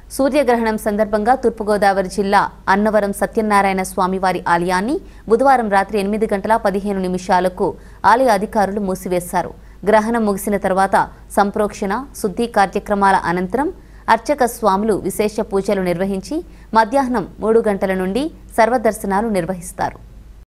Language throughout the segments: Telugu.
సూర్యగ్రహణం సందర్భంగా తూర్పుగోదావరి జిల్లా అన్నవరం సత్యనారాయణ స్వామివారి ఆలయాన్ని బుధవారం రాత్రి ఎనిమిది గంటల పదిహేను నిమిషాలకు ఆలయ అధికారులు మూసివేశారు గ్రహణం ముగిసిన తర్వాత సంప్రోక్షణ శుద్ధి కార్యక్రమాల అనంతరం అర్చక స్వాములు విశేష పూజలు నిర్వహించి మధ్యాహ్నం మూడు గంటల నుండి సర్వదర్శనాలు నిర్వహిస్తారు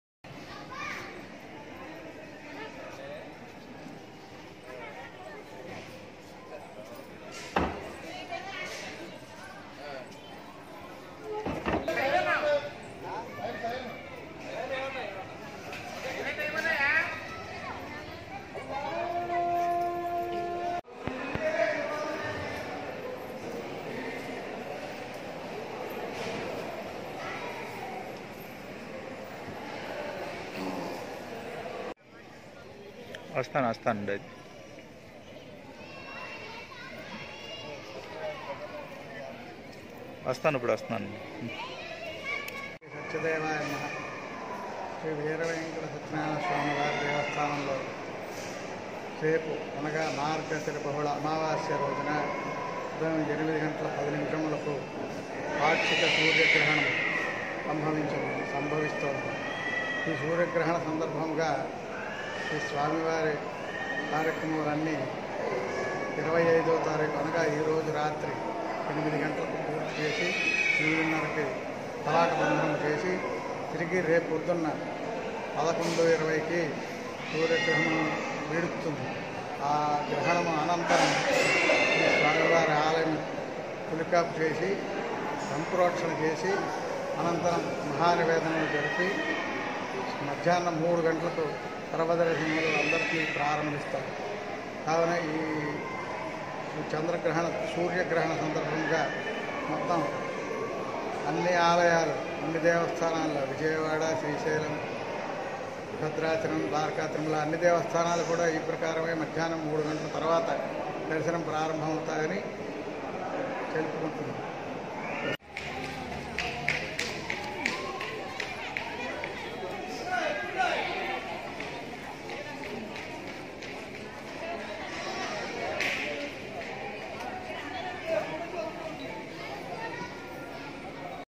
వస్తాను వస్తాను డై- వస్తాను ఇప్పుడు వస్తాను సత్యదేవాయ నమః శ్రీ వీర వెంకట సత్యనారాయణ స్వామి వారి దేవస్థానంలో రేపు అనగా మార్గశిర బహుళ అమావాస్య రోజున ఉదయం ఎనిమిది గంటల పది నిమిషములకు పాక్షిక సూర్యగ్రహణం సంభవించను సంభవిస్తోంది ఈ సూర్యగ్రహణ సందర్భంగా ఈ స్వామివారి కార్యక్రమాలన్నీ ఇరవై ఐదో తారీఖు అనగా ఈరోజు రాత్రి ఎనిమిది గంటలకు పూర్తి చేసి ఎనిమిదిన్నరకి తలాక బంధనం చేసి తిరిగి రేపు పొద్దున్న పదకొండు ఇరవైకి సూర్యగ్రహణం వీడుతుంది ఆ గ్రహణం అనంతరం ఈ స్వామివారి ఆలయం పులికాపు చేసి సంప్రోక్షణ చేసి అనంతరం మహానివేదనలు జరిపి మధ్యాహ్నం మూడు గంటలకు సర్వదర్శనములు అందరికీ ప్రారంభిస్తారు కావున ఈ ఈ చంద్రగ్రహణ సూర్యగ్రహణ సందర్భంగా మొత్తం అన్ని ఆలయాలు అన్ని దేవస్థానాల్లో విజయవాడ శ్రీశైలం భద్రాచలం ద్వారకా తిరుమల అన్ని దేవస్థానాలు కూడా ఈ ప్రకారమే మధ్యాహ్నం మూడు గంటల తర్వాత దర్శనం ప్రారంభమవుతాయని తెలుపుకుంటున్నాం